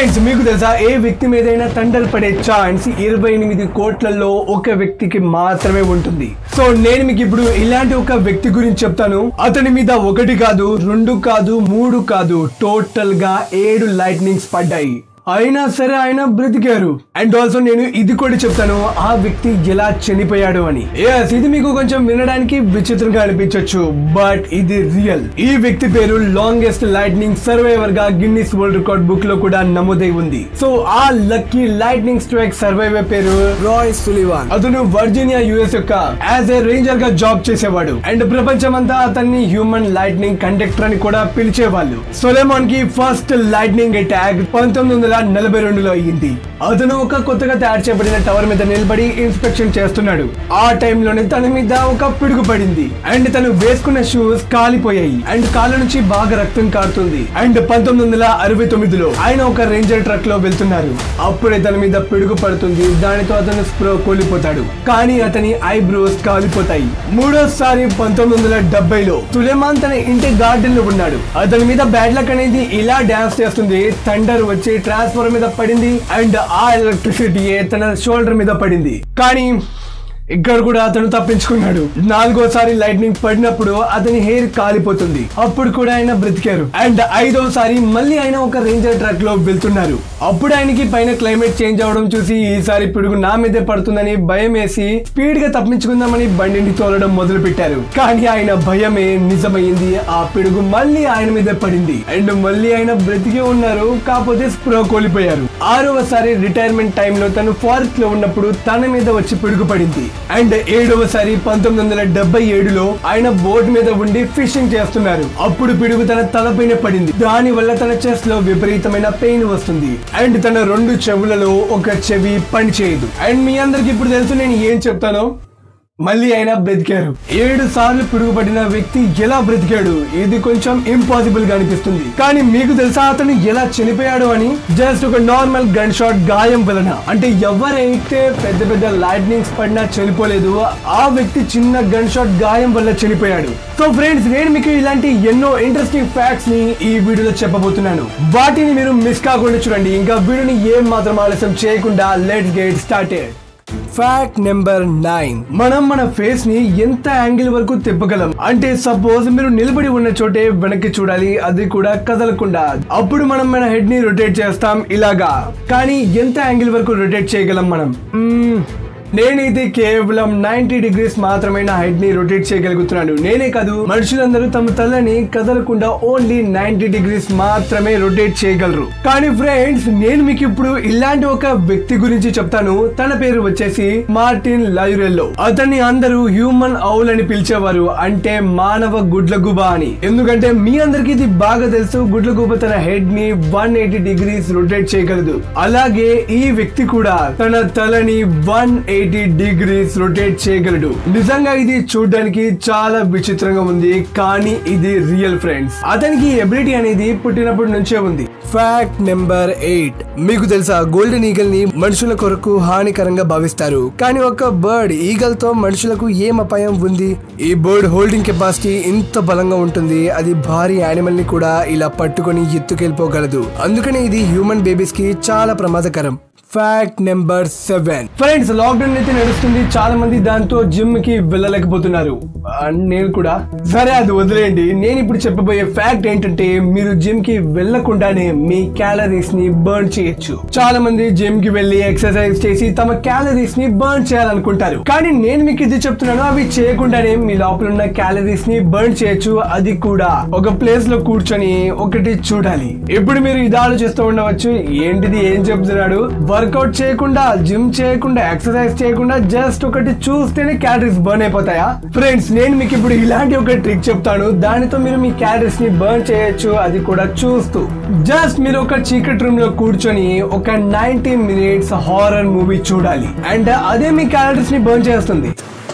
Friends మీకు తెలుసా ఏ వ్యక్తి మీదైనా తండలు పడే ఛాన్స్ ఇరవై ఎనిమిది కోట్లలో ఒక వ్యక్తికి మాత్రమే ఉంటుంది సో నేను మీకు ఇప్పుడు ఇలాంటి ఒక వ్యక్తి గురించి చెప్తాను అతని మీద ఒకటి కాదు రెండు కాదు మూడు కాదు టోటల్ గా ఏడు లైట్నింగ్స్ పడ్డాయి అయినా సరే ఆయన బ్రతికారు అండ్ ఆల్సో నేను ఇది కూడా చెప్తాను ఆ వ్యక్తి ఎలా చనిపోయాడు అని ఎస్ ఇది మీకు కొంచెం వినడానికి విచిత్రంగా అనిపించవచ్చు బట్ ఇది రియల్ ఈ వ్యక్తి పేరు లాంగెస్ట్ లైట్నింగ్ సర్వైవర్ గా గిన్నిస్ వరల్డ్ రికార్డ్ బుక్ లో కూడా నమోదై ఉంది సో ఆ లక్కీ లైట్నింగ్ స్ట్రైక్ సర్వైవర్ పేరు రాయ్ సులివాన్ అతను వర్జీనియా యుఎస్ యొక్క యాజ్ ఏ రేంజర్ గా జాబ్ చేసేవాడు అండ్ ప్రపంచమంతా అతన్ని హ్యూమన్ లైట్నింగ్ కండక్టర్ అని కూడా పిలిచేవాళ్ళు సొలెమాన్ కి ఫస్ట్ లైట్నింగ్ అటాక్ పంతొమ్మిది వందల నలభై రెండులో అయ్యింది అతను ఒక కొత్తగా తయారు చేయబడిన టవర్ మీద నిలబడి ఇన్స్పెక్షన్ చేస్తున్నాడు ఆ టైంలోనే తన మీద ఒక పిడుగు పడింది అండ్ తను వేసుకున్న షూస్ కాలిపోయాయి అండ్ కాళ్ళ నుంచి బాగా రక్తం కారుతుంది అండ్ పంతొమ్మిది వందల అరవై తొమ్మిదిలో ఆయన ఒక రేంజర్ ట్రక్ లో వెళ్తున్నారు అప్పుడే తన మీద పిడుగు పడుతుంది దానితో అతను స్ప్రో కూలిపోతాడు కానీ అతని ఐబ్రోస్ కాలిపోతాయి మూడోసారి పంతొమ్మిది వందల డెబ్బైలో సులేమాన్ తన ఇంటి గార్డెన్ లో ఉన్నాడు అతని మీద బ్యాడ్ లక్ అనేది ఇలా డాన్స్ చేస్తుంది థండర్ వచ్చి ట్రాన్స్ఫర్ మీద పడింది అండ్ ఆ ఎలక్ట్రిసిటీ తన షోల్డర్ మీద పడింది కానీ ఇక్కడ కూడా అతను తప్పించుకున్నాడు నాలుగోసారి లైట్నింగ్ పడినప్పుడు అతని హెయిర్ కాలిపోతుంది అప్పుడు కూడా ఆయన బ్రతికారు అండ్ ఐదోసారి మళ్ళీ ఆయన ఒక రేంజర్ ట్రక్ లో వెళ్తున్నారు అప్పుడు ఆయనకి పైన క్లైమేట్ చేంజ్ అవడం చూసి ఈసారి పిడుగు నా మీదే పడుతుందని భయం వేసి స్పీడ్ గా తప్పించుకుందామని బండిని తోలడం మొదలు పెట్టారు కానీ ఆయన భయమే నిజమైంది ఆ పిడుగు మళ్ళీ ఆయన మీదే పడింది అండ్ మళ్ళీ ఆయన బ్రతికే ఉన్నారు కాకపోతే స్ప్రో కోల్పోయారు ఆరవసారి రిటైర్మెంట్ టైంలో తను ఫారెస్ట్ లో ఉన్నప్పుడు తన మీద వచ్చి పిడుగు పడింది అండ్ ఏడవసారి పంతొమ్మిది వందల డెబ్బై ఏడులో ఆయన బోట్ మీద ఉండి ఫిషింగ్ చేస్తున్నారు అప్పుడు పిడుగు తన తలపైన పడింది దాని వల్ల తన చెస్ట్ లో విపరీతమైన పెయిన్ వస్తుంది అండ్ తన రెండు చెవులలో ఒక చెవి పని చేయదు అండ్ మీ అందరికి ఇప్పుడు తెలుసు నేను ఏం చెప్తానో మళ్ళీ ఆయన బ్రతికారు ఏడు సార్లు పిడుగుపడిన వ్యక్తి ఎలా బ్రతికాడు ఇది కొంచెం ఇంపాసిబుల్ గా అనిపిస్తుంది కానీ మీకు తెలుసా అతను ఎలా చనిపోయాడు అని జస్ట్ ఒక నార్మల్ గన్ షాట్ గాయం వలన అంటే ఎవరైతే పెద్ద పెద్ద లైట్నింగ్స్ పడినా చనిపోలేదు ఆ వ్యక్తి చిన్న గన్ షాట్ గాయం వల్ల చనిపోయాడు సో ఫ్రెండ్స్ నేను మీకు ఇలాంటి ఎన్నో ఇంట్రెస్టింగ్ ఫ్యాక్ట్స్ ని ఈ వీడియోలో చెప్పబోతున్నాను వాటిని మీరు మిస్ కాకుండా చూడండి ఇంకా వీడియోని ఏం మాత్రం ఆలస్యం చేయకుండా let's get started fact number nine మనం మన ఫేస్ ని ఎంత యాంగిల్ వరకు తిప్పగలం అంటే సపోజ్ మీరు నిలబడి ఉన్న చోటే వెనక్కి చూడాలి అది కూడా కదలకుండా అప్పుడు మనం మన హెడ్ ని రొటేట్ చేస్తాం ఇలాగా కానీ ఎంత యాంగిల్ వరకు రొటేట్ చేయగలం మనం మ్మ్, నేనైతే కేవలం నైన్టీ డిగ్రీస్ మాత్రమే నా హెడ్ ని రొటేట్ చేయగలుగుతున్నాను నేనే కాదు మనుషులందరూ తమ తలని కదలకుండా ఓన్లీ నైన్టీ డిగ్రీస్ మాత్రమే రొటేట్ చేయగలరు కానీ ఫ్రెండ్స్ నేను మీకు ఇప్పుడు ఇలాంటి ఒక వ్యక్తి గురించి చెప్తాను తన పేరు వచ్చేసి మార్టిన్ లైరెల్లో అతన్ని అందరూ హ్యూమన్ ఔల్ అని పిలిచేవారు అంటే మానవ గుడ్లగూబ అని ఎందుకంటే మీ అందరికి ఇది బాగా తెలుసు గుడ్లగూబ తన హెడ్ ని వన్ ఎయిటీ డిగ్రీస్ రొటేట్ చేయగలదు అలాగే ఈ వ్యక్తి కూడా తన తలని వన్ ఎయిటీ డిగ్రీస్ రొటేట్ చేయగలడు నిజంగా ఇది చూడడానికి చాలా విచిత్రంగా ఉంది కానీ ఇది రియల్ ఫ్రెండ్స్ అతనికి ఎబిలిటీ అనేది పుట్టినప్పటి నుంచే ఉంది ఫ్యాక్ట్ నెంబర్ ఎయిట్ మీకు తెలుసా గోల్డెన్ ఈగల్ ని మనుషుల కొరకు హానికరంగా భావిస్తారు కానీ ఒక బర్డ్ ఈగల్ తో మనుషులకు ఏం అపాయం ఉంది ఈ బర్డ్ హోల్డింగ్ కెపాసిటీ ఇంత బలంగా ఉంటుంది అది భారీ యానిమల్ ని కూడా ఇలా పట్టుకొని ఎత్తుకెళ్ళిపోగలదు అందుకనే ఇది హ్యూమన్ బేబీస్ కి చాలా ప్రమాదకరం fact number seven friends lockdown అయితే నడుస్తుంది చాలా మంది దాంతో జిమ్ కి వెళ్ళలేకపోతున్నారు అండ్ నేను కూడా సరే అది వదిలేయండి నేను ఇప్పుడు చెప్పబోయే ఫ్యాక్ట్ ఏంటంటే మీరు జిమ్ కి వెళ్లకుండానే మీ క్యాలరీస్ ని బర్న్ చేయొచ్చు చాలా మంది జిమ్ కి వెళ్లి ఎక్సర్సైజ్ చేసి తమ క్యాలరీస్ ని బర్న్ చేయాలనుకుంటారు కానీ నేను మీకు ఇది చెప్తున్నాను అవి చేయకుండానే మీ లోపల ఉన్న క్యాలరీస్ ని బర్న్ చేయొచ్చు అది కూడా ఒక ప్లేస్ లో కూర్చొని ఒకటి చూడాలి ఇప్పుడు మీరు ఇది ఆలోచిస్తూ ఉండవచ్చు ఏంటిది ఏం చెప్తున్నాడు వర్కౌట్ చేయకుండా జిమ్ చేయకుండా ఎక్సర్సైజ్ చేయకుండా జస్ట్ ఒకటి చూస్తేనే క్యాలరీస్ బర్న్ అయిపోతాయా ఫ్రెండ్స్ నేను మీకు ఇప్పుడు ఇలాంటి ఒక ట్రిక్ చెప్తాను దానితో మీరు మీ క్యాలరీస్ ని బర్న్ చేయొచ్చు అది కూడా చూస్తూ జస్ట్ మీరు ఒక చీకటి రూమ్ లో కూర్చొని ఒక నైన్టీ మినిట్స్ హారర్ మూవీ చూడాలి అండ్ అదే మీ క్యాలరీస్ ని బర్న్ చేస్తుంది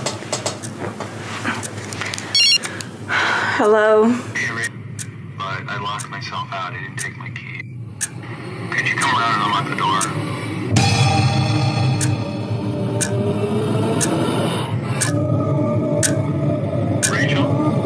Hello. but I locked myself out. I didn't take my key. Could you come around and unlock the door? Rachel?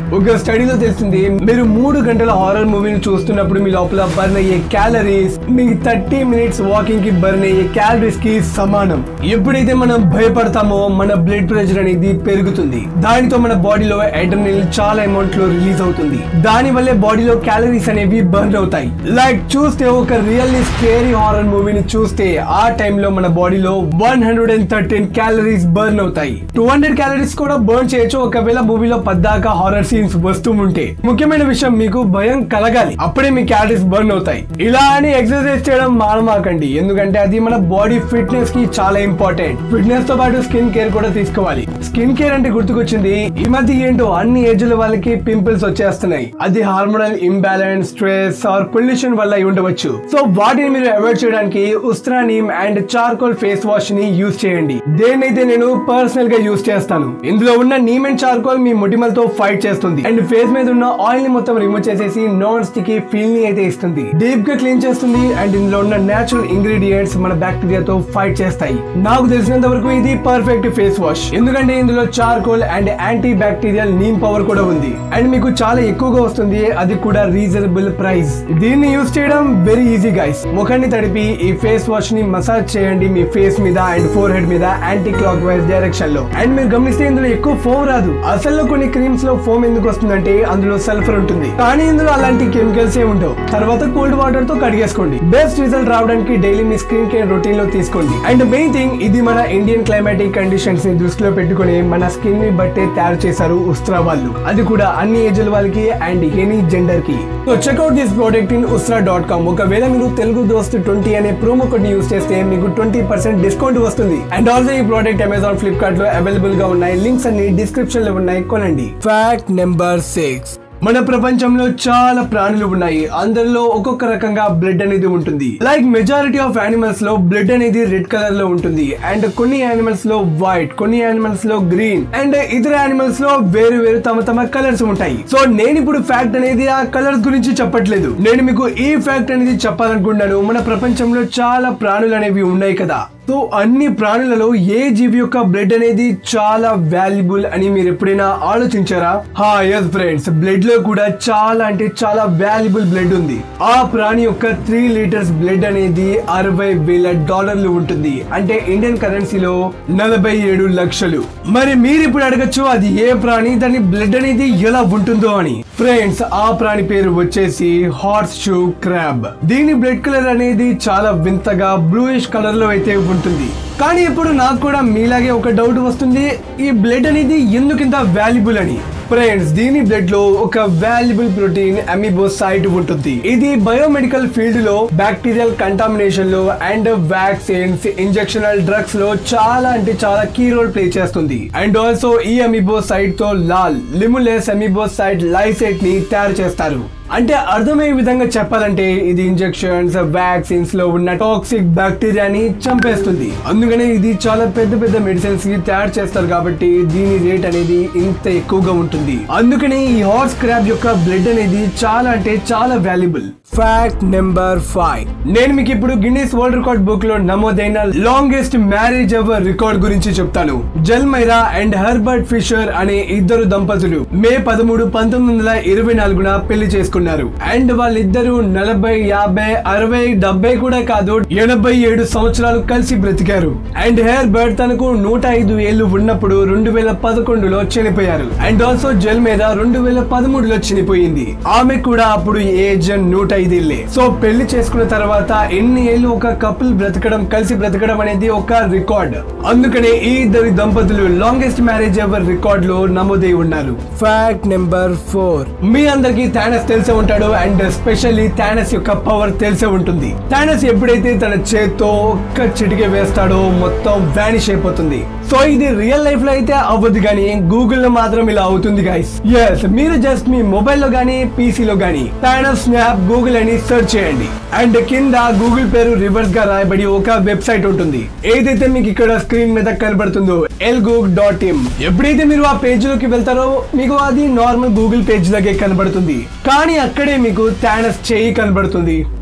ఒక స్టడీలో తెలిసింది మీరు మూడు గంటల హారర్ మూవీని చూస్తున్నప్పుడు మీ లోపల బర్న్ అయ్యే క్యాలరీస్ మీ థర్టీ మినిట్స్ వాకింగ్ కి బర్న్ అయ్యే క్యాలరీస్ కి సమానం ఎప్పుడైతే మనం భయపడతామో మన బ్లడ్ ప్రెషర్ అనేది పెరుగుతుంది దానితో మన బాడీలో ఎడ్రనల్ చాలా అమౌంట్ లో రిలీజ్ అవుతుంది దాని వల్లే బాడీలో క్యాలరీస్ అనేవి బర్న్ అవుతాయి లైక్ చూస్తే ఒక రియల్లీ స్కేరీ హారర్ మూవీని చూస్తే ఆ టైంలో మన బాడీలో one hundred and thirteen calories burn అవుతాయి టూ హండ్రెడ్ క్యాలరీస్ కూడా బర్న్ చేయొచ్చు ఒకవేళ మూవీలో పద్దాక హారర్ సీన్స్ వస్తూ ఉంటే ముఖ్యమైన విషయం మీకు భయం కలగాలి అప్పుడే మీ క్యాలరీస్ బర్న్ అవుతాయి ఇలా అని ఎక్సర్సైజ్ చేయడం మానమాకండి ఎందుకంటే అది మన బాడీ ఫిట్నెస్ కి చాలా ఇంపార్టెంట్ ఫిట్నెస్ తో పాటు స్కిన్ కేర్ కూడా తీసుకోవాలి స్కిన్ కేర్ అంటే గుర్తుకొచ్చింది ఈ మధ్య ఏంటో అన్ని ఏజ్ల వాళ్ళకి పింపుల్స్ వచ్చేస్తున్నాయి అది hormonal imbalance stress or pollution వల్ల అయి ఉండవచ్చు సో వాటిని మీరు అవాయిడ్ చేయడానికి Ustraa neem and charcoal face wash ని యూజ్ చేయండి దేన్నైతే నేను పర్సనల్ గా యూజ్ చేస్తాను ఇందులో ఉన్న నీమ్ అండ్ చార్కోల్ మీ మొటిమలతో ఫైట్ చేస్తుంది అండ్ ఫేస్ మీద ఉన్న ఆయిల్ ని మొత్తం రిమూవ్ చేసేసి నాన్ స్టికీ ఫీల్ ని అయితే ఇస్తుంది డీప్ గా క్లీన్ చేస్తుంది అండ్ ఇందులో ఉన్న నేచురల్ ఇంగ్రీడియంట్స్ మన బ్యాక్టీరియాతో ఫైట్ చేస్తాయి నాకు తెలిసినంత వరకు ఇది పర్ఫెక్ట్ ఫేస్ వాష్ ఎందుకంటే ఇందులో charcoal and anti bacterial neem power కూడా ఉంది అండ్ మీకు చాలా ఎక్కువగా వస్తుంది అది కూడా రీజనబుల్ ప్రైస్ దీన్ని యూస్ చేయడం వెరీ ఈజీ గైస్ ముఖాన్ని తడిపి ఈ ఫేస్ వాష్ ని మసాజ్ చేయండి మీ ఫేస్ మీద అండ్ ఫోర్ హెడ్ మీద యాంటీ క్లాక్ వైజ్ డైరెక్షన్ లో అండ్ మీరు గమనిస్తే ఇందులో ఎక్కువ ఫోమ్ రాదు అసలు కొన్ని క్రీమ్స్ లో ఫోమ్ ఎందుకు వస్తుందంటే అందులో సల్ఫర్ ఉంటుంది కానీ ఇందులో అలాంటి కెమికల్స్ ఏ ఉండవు తర్వాత కోల్డ్ వాటర్ తో కడిగేసుకోండి బెస్ట్ రిజల్ట్ రావడానికి డైలీ మీ స్కిన్ కేర్ రొటీన్ లో తీసుకోండి అండ్ మెయిన్ థింగ్ ఇది మన ఇండియన్ క్లైమాటిక్ కండిషన్స్ ని దృష్టిలో పెట్టుకుని మన స్కిన్ ని బట్టే తయారు చేశారు ఉస్త్రా వాళ్ళు అది కూడా అన్ని ఏజ్ల వాళ్ళకి అండ్ ఎనీ జెండర్ కి so check out this product in Ustraa dot com ఒకవేళ మీరు తెలుగు దోస్త్ ట్వంటీ అనే ప్రోమో కోడ్ ని యూస్ చేస్తే మీకు ట్వంటీ పర్సెంట్ డిస్కౌంట్ వస్తుంది అండ్ ఆల్సో ఈ ప్రోడక్ట్ అమెజాన్ ఫ్లిప్కార్ట్ లో అవైలబుల్ గా ఉన్నాయి లింక్స్ అన్ని డిస్క్రిప్షన్ లో ఉన్నాయి కొనండి ఫ్యాక్ట్ నెంబర్ సిక్స్ మన ప్రపంచంలో చాలా ప్రాణులు ఉన్నాయి అందరిలో ఒక్కొక్క రకంగా బ్లడ్ అనేది ఉంటుంది లైక్ మెజారిటీ ఆఫ్ యానిమల్స్ లో బ్లడ్ అనేది రెడ్ కలర్ లో ఉంటుంది అండ్ కొన్ని యానిమల్స్ లో వైట్ కొన్ని యానిమల్స్ లో గ్రీన్ అండ్ ఇతర యానిమల్స్ లో వేరు వేరు తమ తమ కలర్స్ ఉంటాయి సో నేను ఇప్పుడు ఫ్యాక్ట్ అనేది ఆ కలర్స్ గురించి చెప్పట్లేదు నేను మీకు ఈ ఫ్యాక్ట్ అనేది చెప్పాలనుకుంటున్నాను మన ప్రపంచంలో చాలా ప్రాణులు అనేవి ఉన్నాయి కదా సో అన్ని ప్రాణులలో ఏ జీవి యొక్క బ్లడ్ అనేది చాలా వాల్యుబుల్ అని మీరు ఎప్పుడైనా ఆలోచించారా హా ఎస్ ఫ్రెండ్స్ బ్లడ్ లో కూడా చాలా అంటే చాలా వాల్యుబుల్ బ్లడ్ ఉంది ఆ ప్రాణి యొక్క త్రీ లీటర్స్ బ్లడ్ అనేది అరవై వేల డాలర్లు ఉంటుంది అంటే ఇండియన్ కరెన్సీలో నలభై ఏడు లక్షలు మరి మీరు ఇప్పుడు అడగచ్చు అది ఏ ప్రాణి దాని బ్లడ్ అనేది ఎలా ఉంటుందో అని ఫ్రెండ్స్ ఆ ప్రాణి పేరు వచ్చేసి హార్స్ షూ క్రాబ్ దీని బ్లడ్ కలర్ అనేది చాలా వింతగా బ్లూయిష్ కలర్ లో అయితే ఉంటుంది కానీ ఇప్పుడు నాకు కూడా మీలాగే ఒక డౌట్ వస్తుంది ఈ బ్లడ్ అనేది ఎందుకు ఇంత వాల్యుబుల్ అని ఫ్రెండ్స్ దీని బ్లడ్ లో ఒక వాల్యుబుల్ ప్రోటీన్ అమిబోసైట్ ఉంటుంది ఇది బయోమెడికల్ ఫీల్డ్ లో బ్యాక్టీరియల్ కంటామినేషన్ లో అండ్ వ్యాక్సిన్స్ ఇంజెక్షనల్ డ్రగ్స్ లో చాలా అంటే చాలా కీ రోల్ ప్లే చేస్తుంది అండ్ ఆల్సో ఈ అమిబోసైట్ తో లాల్ లిములెస్ అమిబోసైట్ లైసైట్ ని తయారు చేస్తారు అంటే అర్థమయ్యే విధంగా చెప్పాలంటే ఇది ఇంజెక్షన్స్ వ్యాక్సిన్స్ లో ఉన్న టాక్సిక్ బ్యాక్టీరియాని చంపేస్తుంది అందుకనే ఇది చాలా పెద్ద పెద్ద మెడిసిన్స్ కి తయారు చేస్తారు కాబట్టి దీని రేట్ అనేది ఇంత ఎక్కువగా ఉంటుంది అందుకనే ఈ హార్స్ క్రాబ్ యొక్క బ్లడ్ అనేది చాలా అంటే చాలా వాల్యుబుల్ ఫ్యాక్ట్ నెంబర్ ఫైవ్ నేను మీకు ఇప్పుడు గిన్నీస్ వరల్డ్ రికార్డ్ బుక్ లో నమోదైన లాంగెస్ట్ మ్యారేజ్ ఎవర్ రికార్డ్ గురించి చెప్తాను జల్మైరా అండ్ హర్బర్ట్ ఫిషర్ అనే ఇద్దరు దంపతులు మే పదమూడు పంతొమ్మిది వందల ఇరవై నాలుగున పెళ్లి చేసుకున్నారు అండ్ వాళ్ళిద్దరూ నలభై యాభై అరవై డెబ్బై కూడా కాదు ఎనభై ఏడు సంవత్సరాలు కలిసి బ్రతికారు అండ్ హెర్బర్ట్ తనకు నూట ఐదు ఏళ్లు ఉన్నప్పుడు రెండు వేల పదకొండులో చనిపోయారు అండ్ ఆల్సో జల్మైరా రెండు వేల పదమూడులో చనిపోయింది ఆమె కూడా అప్పుడు ఏజ్ నూట ఐదేళ్లే సో పెళ్లి చేసుకున్న తర్వాత ఎన్ని ఏళ్ళు ఒక కపుల్ బ్రతకడం కలిసి బ్రతకడం అనేది ఒక రికార్డ్ అందుకనే ఈ ఇద్దరి దంపతులు లాంగెస్ట్ మ్యారేజ్ ఎవర్ రికార్డ్ లో నమోదై ఉన్నారు ఫ్యాక్ట్ నెంబర్ ఫోర్ మీ అందరికి థానస్ తెలిసే ఉంటాడు అండ్ స్పెషల్లీ థానస్ యొక్క పవర్ తెలిసే ఉంటుంది థానస్ ఎప్పుడైతే తన చేత్తో ఒక్క చిటికే వేస్తాడో మొత్తం వానిష్ అయిపోతుంది సో ఇది రియల్ లైఫ్ లో అయితే అవ్వదు కానీ గూగుల్ లో మాత్రం ఇలా అవుతుంది గైస్ ఎస్ మీరు జస్ట్ మీ మొబైల్ లో గానీ PC లో గానీ థానస్ స్నాప్ గూగుల్ అని సెర్చ్ చేయండి అండ్ కింద గూగుల్ పేరు రివర్స్ గా రాయబడి ఒక వెబ్సైట్ ఉంటుంది ఏదైతే మీకు ఇక్కడ స్క్రీన్ మీద కనబడుతుందో ఎల్గూగ్ డాట్ ఇన్ ఎప్పుడైతే మీరు ఆ పేజ్ లోకి వెళ్తారో మీకు అది నార్మల్ గూగుల్ పేజ్ లాగే కనబడుతుంది కానీ అక్కడే మీకు థానస్ చేయి కనబడుతుంది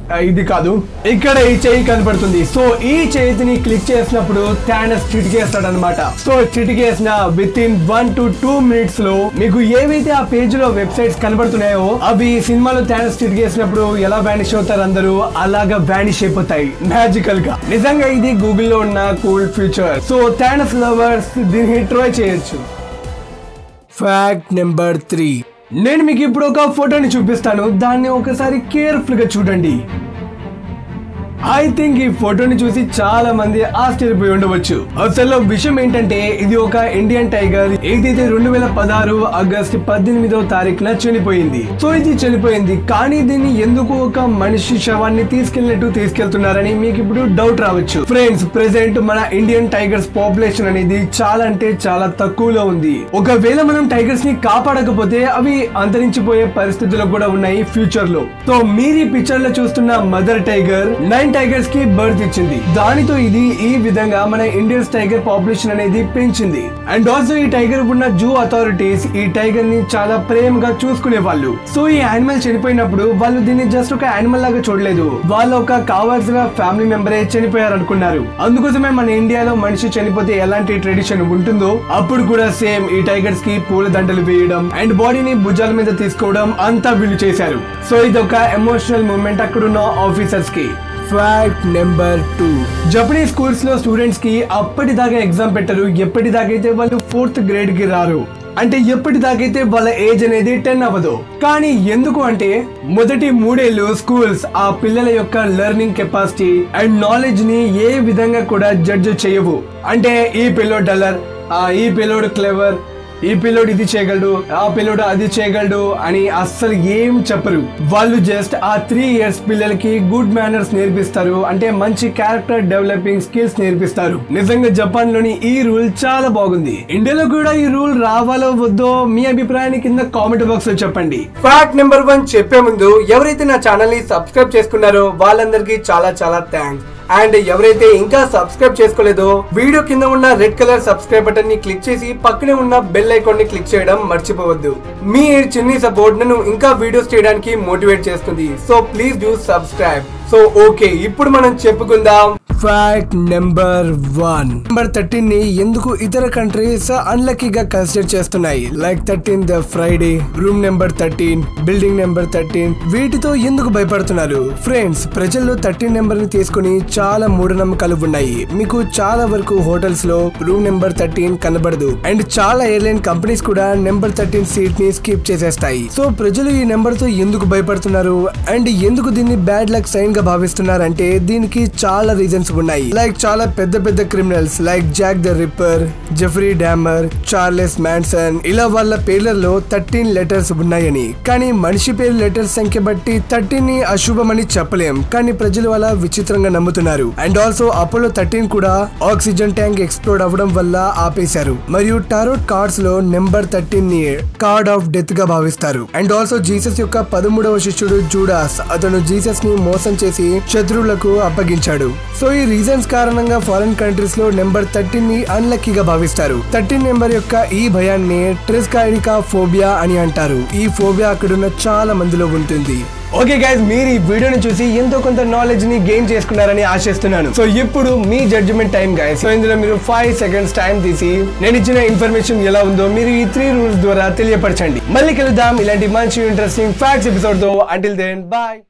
ఆ, ఇది కాదు ఇక్కడ ఈ చేయి కనపడుతుంది సో ఈ చేతిని క్లిక్ చేసినప్పుడు థానస్ చిటికేస్తాడు అనమాట సో చిటికేసిన within one to two minutes లో మీకు ఏవైతే ఆ పేజ్ లో వెబ్సైట్స్ కనబడుతున్నాయో అవి ఈ సినిమాలో థానస్ చిటికేసినప్పుడు ఎలా వ్యానిష్ అవుతారు అందరూ అలాగా వ్యానిష్ అయిపోతాయి మ్యాజికల్ గా నిజంగా ఇది గూగుల్లో ఉన్న cool future so Thanos lovers దీన్ని ట్రై చేయొచ్చు ఫ్యాక్ట్ నెంబర్ త్రీ నేను మీకు ఇప్పుడు ఒక ఫోటోని చూపిస్తాను దాన్ని ఒకసారి కేర్ఫుల్ గా చూడండి ఐ థింక్ ఈ ఫోటోని చూసి చాలా మంది ఆశ్చర్యపోయి ఉండవచ్చు అసలు విషయం ఏంటంటే ఇది ఒక ఇండియన్ టైగర్ ఏదైతే రెండు వేల పదహారు ఆగస్ట్ పద్దెనిమిదో తారీఖున చనిపోయింది సో ఇది చనిపోయింది కానీ దీన్ని ఎందుకు ఒక మనిషి శవాన్ని తీసుకెళ్ళినట్టు తీసుకెళ్తున్నారని మీకు ఇప్పుడు డౌట్ రావచ్చు ఫ్రెండ్స్ ప్రెసెంట్ మన ఇండియన్ టైగర్స్ పాపులేషన్ అనేది చాలా అంటే చాలా తక్కువలో ఉంది ఒకవేళ మనం టైగర్స్ ని కాపాడకపోతే అవి అంతరించిపోయే పరిస్థితులు కూడా ఉన్నాయి ఫ్యూచర్ లో సో మీరు ఈ పిక్చర్ లో చూస్తున్న మదర్ టైగర్ నైన్ టైగర్స్ కి బర్త్ ఇచ్చింది దానితో ఇది ఈ విధంగా మన ఇండియన్స్ టైగర్ పాపులేషన్ అనేది పెంచింది అండ్ ఆల్సో ఈ టైగర్ ఉన్న జూ అథారిటీస్ ఈ టైగర్ ని చాలా ప్రేమగా చూసుకునే వాళ్ళు సో ఈ యానిమల్ చనిపోయినప్పుడు వాళ్ళు దీన్ని జస్ట్ ఒక యానిమల్ లాగా చూడలేదు వాళ్ళు ఒక కావాల్సిన ఫ్యామిలీ మెంబరే చనిపోయారు అనుకున్నారు అందుకోసమే మన ఇండియాలో మనిషి చనిపోతే ఎలాంటి ట్రెడిషన్ ఉంటుందో అప్పుడు కూడా సేమ్ ఈ టైగర్స్ కి పూల దండలు వేయడం అండ్ బాడీని భుజాల మీద తీసుకోవడం అంతా వీళ్ళు చేశారు సో ఇది ఒక ఎమోషనల్ మూమెంట్ అక్కడున్న ఆఫీసర్స్ కి fact number two Japanese schools లో స్టూడెంట్స్ కి అప్పటిదాకా ఎగ్జామ్ పెట్టరు ఎప్పటిదాకైతే వాళ్ళు ఫోర్త్ గ్రేడ్ కి రారు అంటే ఎప్పటిదాకైతే వాళ్ళ ఏజ్ అనేది టెన్ అవ్వదు కానీ ఎందుకు అంటే మొదటి మూడేళ్లు స్కూల్స్ ఆ పిల్లల యొక్క లెర్నింగ్ కెపాసిటీ అండ్ నాలెడ్జ్ ని ఏ విధంగా కూడా జడ్జ్ చేయవు అంటే ఈ పిల్లోడ్ డల్లర్ ఆ ఈ పిల్లోడు క్లెవర్ ఈ పిల్లోడు ఇది చేయగలడు ఆ పిల్లోడు అది చేయగలడు అని అస్సలు ఏం చెప్పరు వాళ్ళు జస్ట్ ఆ త్రీ ఇయర్స్ పిల్లలకి గుడ్ మేనర్స్ నేర్పిస్తారు అంటే మంచి క్యారెక్టర్ డెవలపింగ్ స్కిల్స్ నేర్పిస్తారు నిజంగా జపాన్ లోని ఈ రూల్ చాలా బాగుంది ఇండియాలో కూడా ఈ రూల్ రావాలో వద్దో మీ అభిప్రాయాన్ని కింద కామెంట్ బాక్స్ లో చెప్పండి ఫ్యాక్ట్ నెంబర్ వన్ చెప్పే ముందు ఎవరైతే నా ఛానల్ ని సబ్స్క్రైబ్ చేసుకున్నారో వాళ్ళందరికీ చాలా చాలా థ్యాంక్స్ అండ్ ఎవరైతే ఇంకా సబ్స్క్రైబ్ చేసుకోలేదో వీడియో కింద ఉన్న రెడ్ కలర్ సబ్స్క్రైబ్ బటన్ ని క్లిక్ చేసి పక్కనే ఉన్న బెల్ ఐకాన్ ని క్లిక్ చేయడం మర్చిపోవద్దు మీ చిన్ని సపోర్ట్ నన్ను ఇంకా వీడియోస్ చేయడానికి మోటివేట్ చేస్తుంది so please do subscribe so okay ఇప్పుడు మనం చెప్పుకుందాం fact number one number thirteen ని ఎందుకు ఇతర కంట్రీస్ అన్లక్కీగా కన్సిడర్ చేస్తున్నాయి like thirteen the Friday room number thirteen building number thirteen వీటితో ఎందుకు భయపడుతున్నారు ఫ్రెండ్స్ ప్రజల్లో థర్టీన్ నెంబర్ ని తీసుకుని చాలా మూఢనమ్మకాలు ఉన్నాయి మీకు చాలా వరకు హోటల్స్ లో రూమ్ నెంబర్ థర్టీన్ కనబడదు అండ్ చాలా ఎయిర్లైన్ కంపెనీస్ కూడా నెంబర్ థర్టీన్ సీట్ ని స్కిప్ చేసేస్తాయి సో ప్రజలు ఈ నెంబర్ తో ఎందుకు భయపడుతున్నారు అండ్ ఎందుకు దీన్ని బ్యాడ్ లక్ సైన్ గా భావిస్తున్నారంటే దీనికి చాలా రీజన్స్ ఉన్నాయి లైక్ చాలా పెద్ద పెద్ద criminals like Jack the Ripper Jeffrey Dahmer Charles Manson ఇలా వాళ్ళ పేర్లలో థర్టీన్ లెటర్స్ ఉన్నాయని కానీ మనిషి పేరు లెటర్స్ సంఖ్య బట్టి థర్టీన్ ని అశుభమని చెప్పలేం కానీ ప్రజలు అలా విచిత్రంగా నమ్ముతున్నారు అండ్ ఆల్సో అపోలో థర్టీన్ కూడా ఆక్సిజన్ ట్యాంక్ ఎక్స్ప్లోడ్ అవ్వడం వల్ల ఆపేశారు మరియు టారోట్ కార్డ్స్ లో నెంబర్ థర్టీన్ ని కార్డ్ ఆఫ్ డెత్ గా భావిస్తారు అండ్ ఆల్సో జీసస్ యొక్క పదమూడవ శిష్యుడు జూడాస్ అతను జీసస్ ని మోసం చేసి శత్రువులకు అప్పగించాడు సో ఈ రీజన్స్ కారణంగా ఫారెన్ కంట్రీస్ లో నెంబర్ థర్టీన్ ని అన్లక్కీగా భావిస్తారు థర్టీన్ నెంబర్ యొక్క ఈ భయాన్ని ట్రెస్కాయిడికా ఫోబియా అని అంటారు ఈ ఫోబియా అక్కడున్న చాలా మందిలో ఉంటుంది ఓకే గైస్ మీరు ఈ వీడియోని చూసి ఎంతో కొంత నాలెడ్జ్ ని గెయిన్ చేసుకున్నారని ఆశిస్తున్నాను సో ఇప్పుడు మీ జడ్జిమెంట్ టైం గైస్ సో ఇందులో మీరు ఫైవ్ సెకండ్స్ టైం తీసి నేను ఇచ్చిన ఇన్ఫర్మేషన్ ఎలా ఉందో మీరు ఈ త్రీ రూల్స్ ద్వారా తెలియపరచండి మళ్ళీ కలుద్దాం ఇలాంటి మంచి ఇంట్రెస్టింగ్ ఫ్యాక్ట్స్ ఎపిసోడ్ తో అంటిల్ దెన్ బాయ్